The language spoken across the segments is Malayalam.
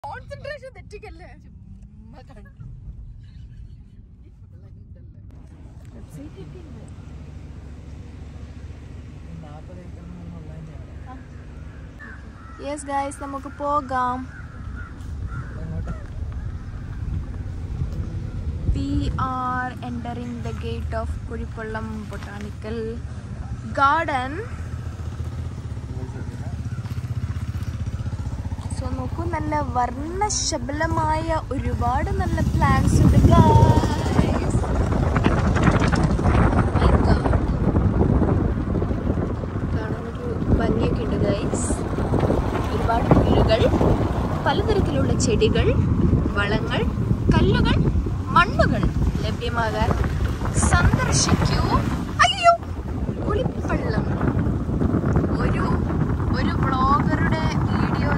കോൺസെൻട്രേഷൻ തെറ്റിക്കല്ലേ യെസ് ഗായ്സ് നമുക്ക് പോകാം we are entering the gate of Kuzhippallam botanical garden so നോക്കൂ നല്ല വർണ്ണശബലമായ ഒരുപാട് നല്ല പ്ലാന്റ്സ് ഉണ്ട് guys. My God. കാണാനൊരു ഭംഗിയൊക്കെ ഉണ്ട് ഗൈസ് ഒരുപാട് പുല്ലുകൾ പലതരത്തിലുള്ള ചെടികൾ വളങ്ങൾ കല്ലുകൾ മണ്ണുകൾ ലഭ്യമാകാൻ സന്ദർശിക്കൂ അയ്യോ കുളിപ്പള്ളം ഒരു ഒരു ബ്ലോഗറുടെ video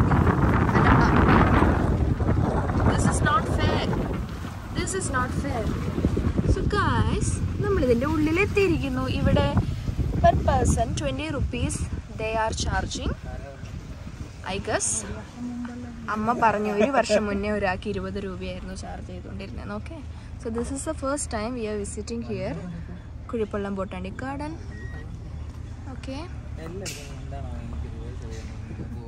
this is not fair this is not fair so guys നമ്മളിതിൻ്റെ ഉള്ളിലെത്തിയിരിക്കുന്നു ഇവിടെ per person twenty rupees they are charging I guess അമ്മ പറഞ്ഞു ഒരു വർഷം മുന്നേ ഒരാൾക്ക് ഇരുപത് രൂപയായിരുന്നു ചാർജ് ചെയ്തുകൊണ്ടിരുന്നത് okay so this is the first time we are visiting here Kuzhippallam botanic garden okay എല്ലായിടത്തും എന്താണോ എനിക്ക് ഇതുപോലെ ചെറിയ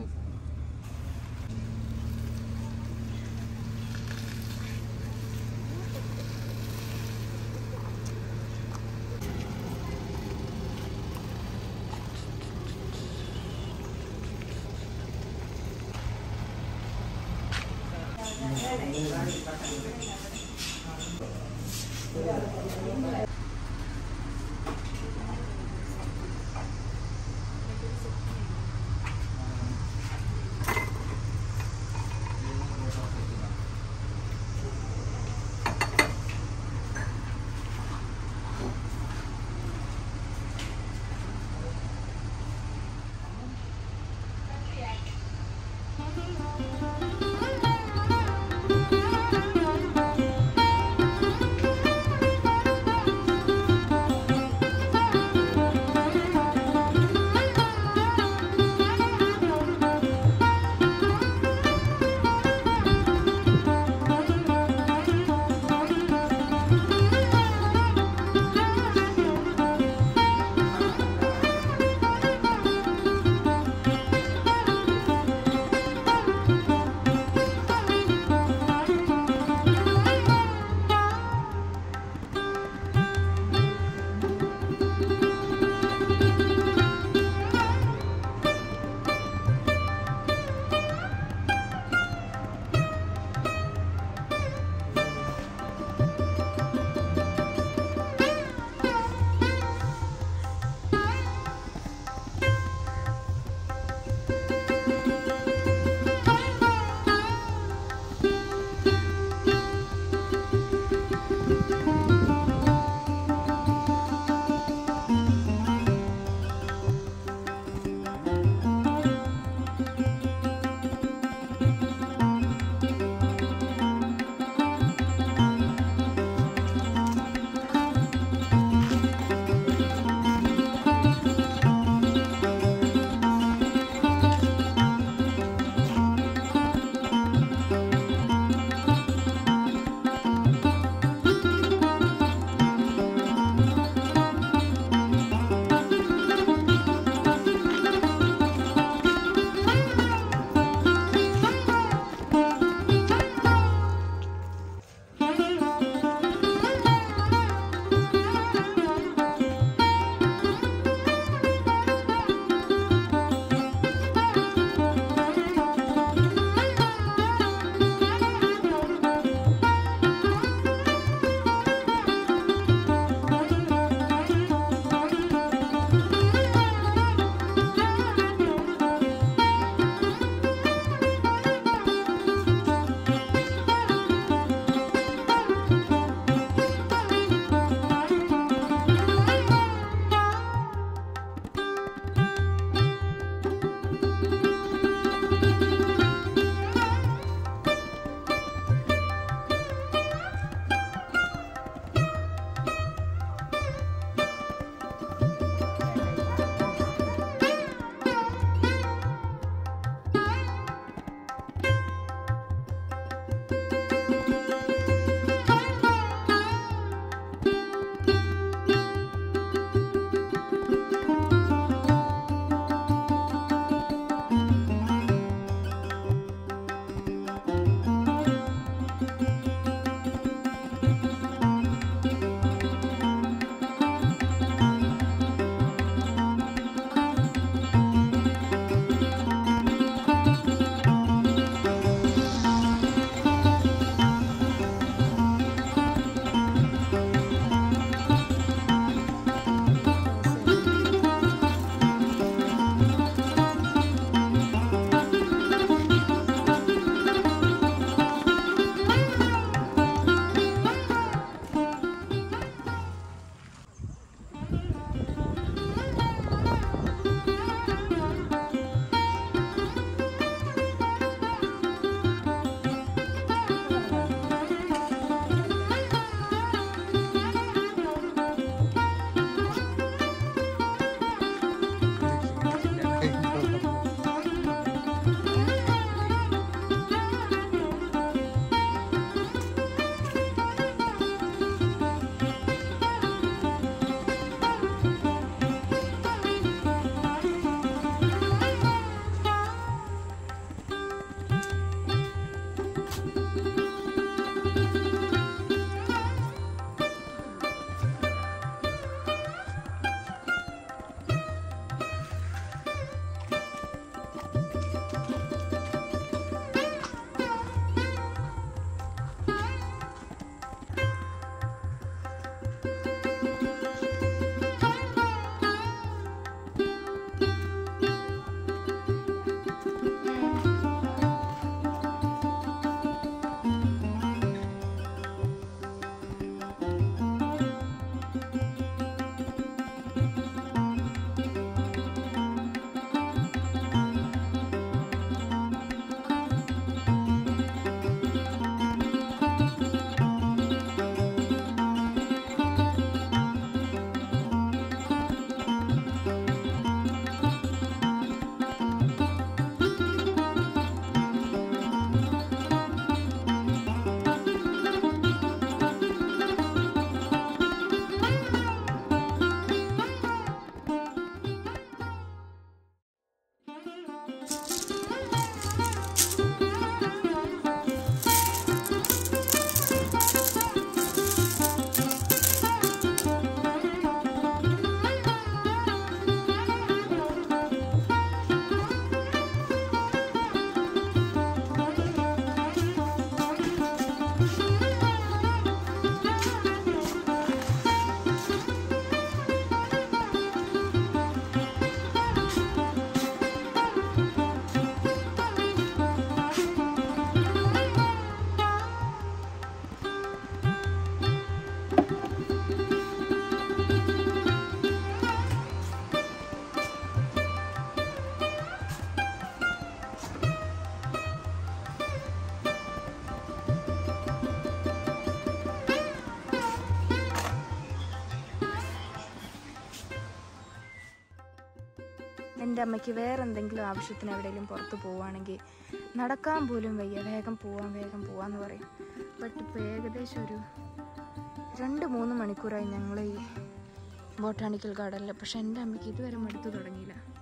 എൻ്റെ അമ്മയ്ക്ക് വേറെ എന്തെങ്കിലും ആവശ്യത്തിന് എവിടെയെങ്കിലും പുറത്ത് പോവുകയാണെങ്കിൽ നടക്കാൻ പോലും വയ്യ വേഗം പോവാം വേഗം പോവാന്ന് പറയും ബട്ട് ഇപ്പോൾ ഏകദേശം ഒരു രണ്ട് മൂന്ന് മണിക്കൂറായി ഞങ്ങൾ ഈ ബോട്ടാണിക്കൽ ഗാർഡനിൽ പക്ഷെ എൻ്റെ അമ്മയ്ക്ക് ഇതുവരെ മടുത്തു തുടങ്ങിയില്ല